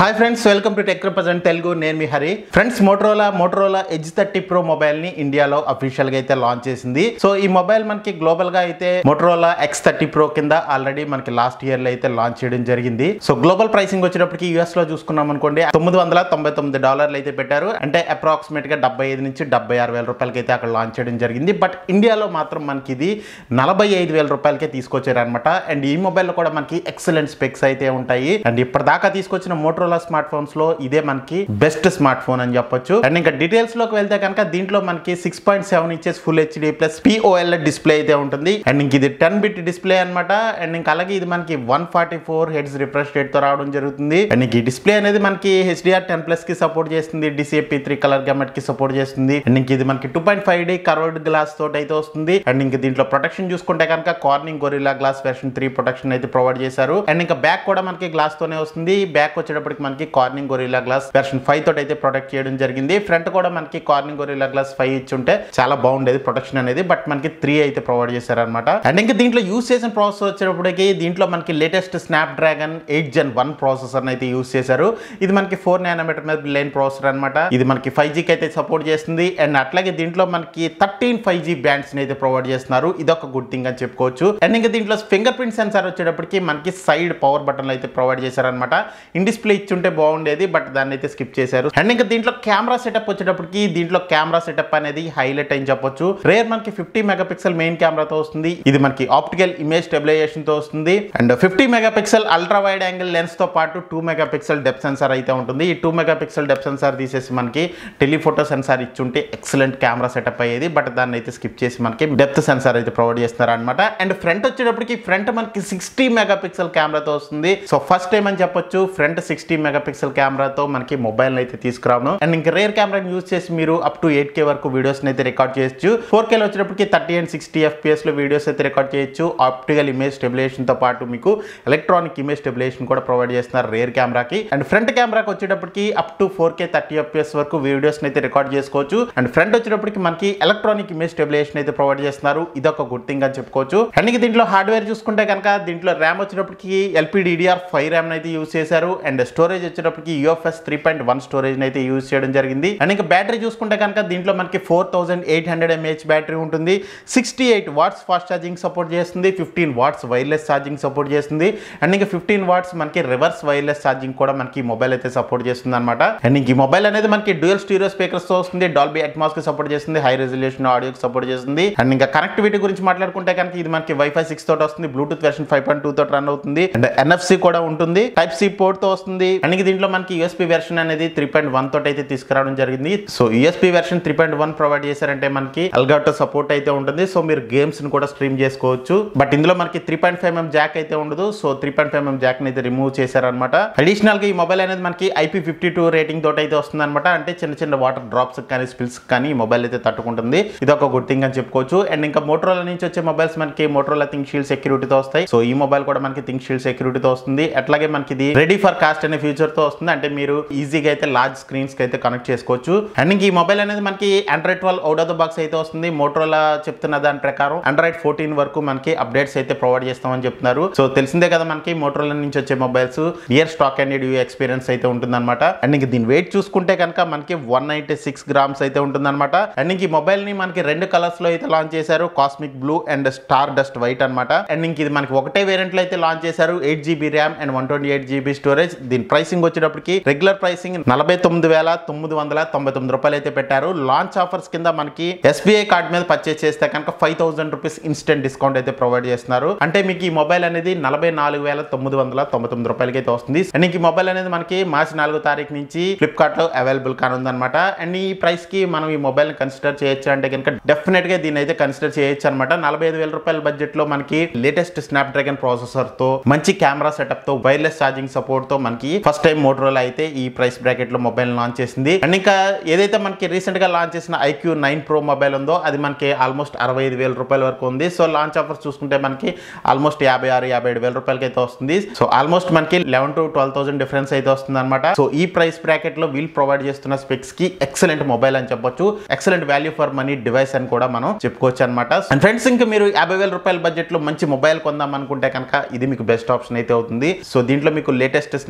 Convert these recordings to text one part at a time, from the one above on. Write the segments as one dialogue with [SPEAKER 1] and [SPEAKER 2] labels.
[SPEAKER 1] hi friends welcome to tech present Telugu నేను మీ Hari friends Motorola Motorola edge thirty pro mobile ని ఇండియాలో official గా అయితే లాంచ్ చేసింది సో ఈ మొబైల్ మనకి గ్లోబల్ గా అయితే మోటరోలా ఎక్స్ థర్టీ ప్రో కింద ఆల్రెడీ మనకి లాస్ట్ ఇయర్ లో అయితే లాంచ్ చేయడం జరిగింది సో గ్లోబల్ ప్రైసింగ్ వచ్చేటప్పటికి యూఎస్ లో చూసుకున్నాం అనుకోండి తొమ్మిది వందల తొంభై తొమ్మిది డాలర్లు అయితే పెట్టారు అంటే అప్రాక్సిమేట్ గా డెబ్బై ఐదు నుంచి డెబ్బై ఆరు వేల రూపాయలకి అయితే అక్కడ లాంచ్ చేయడం జరిగింది బట్ ఇండియాలో మాత్రం మనకి ఇది నలభై ఐదు వేల రూపాయలకే తీసుకొచ్చారు అనమాట అండ్ ఈ మొబైల్ కూడా మనకి ఎక్సలెంట్ స్పెక్స్ అయితే ఉంటాయి అండ్ ఇప్పటిదాకా తీసుకొచ్చిన మోటరోలా స్మార్ట్ ఫోన్స్ లో ఇదే మనకి బెస్ట్ స్మార్ట్ ఫోన్ అని చెప్పొచ్చు అండ్ ఇంకా డీటెయిల్స్ లోకి వెళ్తే కనుక దీంట్లో మనకి six point seven inches full HD plus POLED display అయితే ఉంటుంది అండ్ ఇంక ఇది టెన్ బిట్ డిస్ప్లే అనమాట అండ్ ఇంకా అలాగే ఇది మనకి one forty four hertz refresh rate తో రావడం జరుగుతుంది అండ్ ఇంక ఈ డిస్ప్లే అనేది మనకి హెచ్డిఆర్ టెన్ ప్లస్ కి సపోర్ట్ చేస్తుంది డిసిఏపి త్రీ కలర్ గమెట్ కి సపోర్ట్ చేస్తుంది అండ్ ఇంక ఇది మనకి two point five D curved glass తోటి అయితే వస్తుంది అండ్ ఇంక దీంట్లో ప్రొటెక్షన్ చూసుకుంటే కనుక Corning Gorilla glass version three protection అయితే ప్రొవైడ్ చేశారు అండ్ ఇంకా బ్యాక్ కూడా మనకి గ్లాస్ తోనే వస్తుంది బ్యాక్ వచ్చేటప్పటికి మనకి Corning Gorilla glass version five తోటి అయితే ప్రొటెక్ట్ చేయడం జరిగింది ఫ్రంట్ కూడా మనకి కార్నింగ్ గొరిల్లా గ్లాస్ ఫైవ్ ఇచ్చి ఉంటే చాలా బాగుండేది ప్రొటెక్షన్ అనేది బట్ మనకి త్రీ అయితే ప్రొవైడ్ చేశారనమాట అండ్ ఇంకా దీంట్లో యూస్ చేసిన ప్రాసెసర్ వచ్చేటప్పటికి దీంట్లో మనకి latest Snapdragon eight gen one processor అయితే యూస్ చేశారు ఇది మనకి ఫోర్ నానోమీటర్ మీద లైన్ ప్రాసెసర్ అనమాట ఇది మనకి ఫైవ్ జీకి అయితే సపోర్ట్ చేస్తుంది అండ్ అట్లాగే దీంట్లో మనకి థర్టీన్ ఫైవ్ జీ బ్యాండ్స్ అయితే ప్రొవైడ్ చేస్తున్నారు ఇదొక గుడ్ థింగ్ అని చెప్పుకోవచ్చు అండ్ ఇంకా దీంట్లో ఫింగర్ ప్రింట్ సెన్సార్ వచ్చేటప్పటికి మనకి సైడ్ పవర్ బటన్లు అయితే ప్రొవైడ్ చేశారనమాట ఇన్ డిస్ప్లే ఇచ్చుంటే బాగుండేది బట్ దాన్ని అయితే స్కిప్ చేశారు అండ్ ఇంకా దీంట్లో కెమెరా సెటప్ వచ్చేటప్పటికి దీంట్లో కెమెరా సెటప్ అనేది హైలైట్ అని చెప్పొచ్చు రేర్ మనకి ఫిఫ్టీ మెగాపిక్సెల్ మెయిన్ కెమెరాతో వస్తుంది ఇది మనకి ఆప్టికల్ ఇమేజ్ స్టెబిలైజేషన్ తో వస్తుంది and fifty megapixel ultra wide angle lens తో పాటు టూ మెగాపిక్సెల్ డెప్ సెన్సార్ అయితే ఉంటుంది ఈ టూ మెగాపిక్సెల్ డెప్ సెన్సార్ తీసేసి మనకి టెలిఫోటో సెన్సార్ ఇచ్చుంటే ఎక్సలెంట్ కెమెరా సెటప్ అయ్యేది బట్ దాన్ని అయితే స్కిప్ చేసి మనకి డెప్త్ సెన్సార్ అయితే ప్రొవైడ్ చేస్తున్నారు అనమాట అండ్ ఫ్రంట్ వచ్చేటప్పటికి ఫ్రంట్ మనకి సిక్స్టీ మెగాపిక్సెల్ కెమెరాతో వస్తుంది సో ఫస్ట్ టైం అని చెప్పొచ్చు ఫ్రంట్ సిక్స్టీ మెగాపిక్సెల్ కెమెరాతో మనకి మొబైల్ అయితే తీసుకురావడం అండ్ ఇంకా రేర్ కెమెరాని యూస్ చేసి మీరు అప్ టు ఎయిట్ కే వరకు వీడియోస్ అయితే రికార్డ్ చేయొచ్చు ఫోర్ కేలో వచ్చేటప్పటికి థర్టీ అండ్ సిక్స్టీ ఎఫ్పిఎస్ లో వీడియోస్ అయితే రికార్డ్ చేయొచ్చు ఆప్టికల్ ఇమేజ్ స్టెబిలేషన్ తో పాటు మీకు ఎలక్ట్రానిక్ ఇమేజ్ స్టెబిలేషన్ కూడా ప్రొవైడ్ చేస్తున్నారు రేర్ కెమెరాకి అండ్ ఫ్రంట్ కెమెరాకి వచ్చేటప్పటికి up to four K thirty FPS వరకు వీడియోస్ అయితే రికార్డ్ చేసుకోవచ్చు అండ్ ఫ్రంట్ వచ్చేటప్పటికి మనకి ఎలక్ట్రానిక్ ఇమేజ్ స్టెబిలేషన్ అయితే ప్రొవైడ్ చేస్తున్నారు ఇదొక గుడ్ థింగ్ అని చెప్పుకోవచ్చు అండ్ ఇంక దీంట్లో హార్డ్వేర్ చూసుకుంటే కనుక దీంట్లో ర్యామ్ వచ్చేటప్పటికి ఎల్పిడిడిఆర్ ఫైవ్ ర్యామ్ అయితే యూస్ చేశారు అండ్ స్టోరేజ్ వచ్చేటప్పటికి UFS three point one storage అయితే యూస్ చేయడం జరిగింది అండ్ ఇంకా బ్యాటరీ చూసుకుంటే కనుక దీంట్లో మనకి four thousand eight hundred mAh battery ఉంటుంది sixty eight watts fast charging support చేస్తుంది fifteen watts wireless charging support చేస్తుంది అండ్ ఇంకా ఫిఫ్టీన్ వాట్స్ మనకి రివర్స్ వైర్లెస్ ఛార్జింగ్ కూడా మనకి మొబైల్ అయితే సపోర్ట్ చేస్తుంది అనమాట అండ్ ఇంక ఈ మొబైల్ అనేది మనకి డ్యూయల్ స్టీరియో స్పీకర్స్ తో వస్తుంది డాల్బీ అట్మాస్ కి సపోర్ట్ చేస్తుంది హై రెజల్యూషన్ ఆడియోకి సపోర్ట్ చేస్తుంది అండ్ ఇంకా కనెక్టివిటీ గురించి మాట్లాడుకుంటే కనుక ఇది మనకి వైఫై సిక్స్ తోటి వస్తుంది Bluetooth version five point two తోటి రన్ అవుతుంది అండ్ ఎన్ఎఫ్సి కూడా ఉంటుంది టైప్ సి పోర్ట్ తో వస్తుంది అండ్ ఇంక దీంట్లో మనకి యూఎస్పీ వెర్షన్ అనేది త్రీ పాయింట్ వన్ తోటి అయితే తీసుకురావడం జరిగింది so USB version three point one provide చేశారంటే మనకి అల్గాటో సపోర్ట్ అయితే ఉంటుంది సో మీరు గేమ్స్ ని కూడా స్ట్రీమ్ చేసుకోవచ్చు బట్ ఇందులో మనకి three point five mm jack అయితే ఉండదు so three point five mm jack అయితే రిమూవ్ చేశారనమాట అడిషనల్ గా ఈ మొబైల్ అనేది మనకి ఐపీ ఫిఫ్టీ టూ రేటింగ్ తోటి అయితే వస్తుంది అనమాట అంటే చిన్న చిన్న వాటర్ డ్రాప్స్ కానీ స్పిల్స్ కానీ ఈ మొబైల్ అయితే తట్టుకుంటుంది ఇది ఒక గుడ్ థింగ్ అని చెప్పుకోవచ్చు అండ్ ఇంకా మోటరోలా నుంచి వచ్చే మొబైల్స్ మనకి మోటరోలా థింక్ షీల్డ్ సెక్యూరిటీతో వస్తాయి సో ఈ మొబైల్ కూడా మనకి థింక్ షీల్డ్ సెక్యూరిటీతో వస్తుంది అట్లాగే మనకి ఇది రెడీ ఫర్ కాస్ట్ అనే ఫీచర్ తో వస్తుంది అంటే మీరు ఈజీగా అయితే లార్జ్ స్క్రీన్స్ కి అయితే కనెక్ట్ చేసుకోవచ్చు అండ్ ఇంక ఈ మొబైల్ అనేది మనకి Android twelve out of the box అయితే వస్తుంది మోటరోలా చెప్తున్న దాని ప్రకారం ఆండ్రాయిడ్ ఫోర్టీన్ వరకు మనకి అప్డేట్స్ అయితే ప్రొవైడ్ చేస్తామని చెప్తున్నారు సో తెలిసిందే కదా మనకి మోటరోలా నుంచి వచ్చే mobiles near stock and UI experience అయితే ఉంటుందన్నమాట అండ్ ఇంక దీని వెయిట్ చూసుకుంటే కనుక మనకి వన్ నైన్టీ సిక్స్ గ్రామ్స్ అయితే ఉంటుందన్నమాట అండ్ ఇంక ఈ మొబైల్ ని మనకి రెండు కలర్స్ లో అయితే లాంచ్ చేశారు cosmic blue and stardust white అనమాట అండ్ ఇంక ఇది మనకి ఒకటే వేరియంట్ లో అయితే లాంచ్ చేశారు eight GB RAM and one twenty eight GB storage దీని ప్రైసింగ్ వచ్చేటప్పటికి రెగ్యులర్ ప్రైసింగ్ నలభై తొమ్మిది వేల తొమ్మిది వందల తొంభై తొమ్మిది రూపాయలు అయితే పెట్టారు లాంచ్ ఆఫర్స్ కింద మనకి ఎస్బీఐ కార్డ్ మీద పర్చేస్ చేస్తే కనుక five thousand rupees instant discount అయితే ప్రొవైడ్ చేస్తున్నారు అంటే మీకు ఈ మొబైల్ అనేది నలభై నాలుగు వేల తొమ్మిది వందల తొంభై తొమ్మిది రూపాయలకి అయితే వస్తుంది అండ్ ఇంక ఈ మొబైల్ అనేది మనకి మార్చి నాలుగో తారీఖు నుంచి ఫ్లిప్కార్ట్ లో అవైలబుల్ కానుందన్నమాట అండ్ ఈ ప్రైస్ కి మనం ఈ మొబైల్ కన్సిడర్ చేయొచ్చు అంటే కనుక డెఫినెట్ గా దీని అయితే కన్సిడర్ చేయొచ్చు అనమాట నలభై ఐదు వేల రూపాయల బడ్జెట్ లో మనకి లేటెస్ట్ స్నాప్ డ్రాగన్ ప్రాసెసర్ తో మంచి కెమెరా సెటప్ తో వైర్లెస్ ఛార్జింగ్ సపోర్ట్ తో మనకి ఫస్ట్ టైం మోటరోలా అయితే ఈ ప్రైస్ బ్రాకెట్ లో మొబైల్ లాంచ్ చేసింది అండ్ ఇంకా ఏదైతే మనకి రీసెంట్ గా లాంచ్ చేసిన ఐక్యూ నైన్ ప్రో మొబైల్ ఉందో అది మనకి ఆల్మోస్ట్ అరవై ఐదు వేల రూపాయల వరకు ఉంది సో లాంచ్ ఆఫర్స్ చూసుకుంటే మనకి ఆల్మోస్ట్ యాభై ఆరు యాభై ఏడు వేల రూపాయలకి అయితే వస్తుంది సో ఆల్మోస్ట్ మనకి eleven to twelve thousand difference అయితే వస్తుంది అనమాట సో ఈ ప్రైస్ బ్రాకెట్ లో వీల్ ప్రొవైడ్ చేస్తున్న స్పెక్స్ కి ఎక్సలెంట్ మొబైల్ అని చెప్పొచ్చు excellent value for money device అని కూడా మనం చెప్పుకోవచ్చు అనమాట అండ్ ఫ్రెండ్స్ ఇంకా మీరు యాభై వేల రూపాయల బడ్జెట్ లో మంచి మొబైల్ కొందాం అనుకుంటే కనుక ఇది మీకు బెస్ట్ ఆప్షన్ అయితే అవుతుంది సో దీంట్లో మీకు లేటెస్ట్ స్నాప్ డ్రాగన్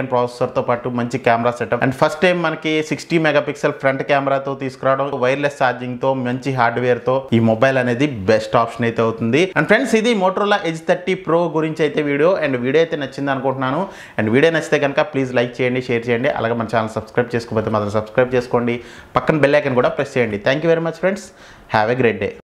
[SPEAKER 1] నైన్ ప్రాసెసర్తో పాటు మంచి camera setup and first time మనకి సిక్స్టీ మెగాపిక్సెల్ ఫ్రంట్ కెమెరాతో తీసుకురావడం వైర్లెస్ ఛార్జింగ్ తో మంచి హార్డ్వేర్ తో ఈ మొబైల్ అనేది బెస్ట్ ఆప్షన్ అయితే అవుతుంది అండ్ ఫ్రెండ్స్ ఇది మోటరోలా ఎజ్ థర్టీ ప్రో గురించి అయితే వీడియో అండ్ వీడియో అయితే నచ్చింది అనుకుంటున్నాను అండ్ వీడియో నచ్చితే కనుక ప్లీజ్ లైక్ చేయండి షేర్ చేయండి అలాగే మన ఛానల్ సబ్స్క్రైబ్ చేసుకోకపోతే మాత్రం సబ్స్క్రైబ్ చేసుకోండి పక్కన బెల్ ఐకన్ కూడా ప్రెస్ చేయండి thank you very much friends have a great day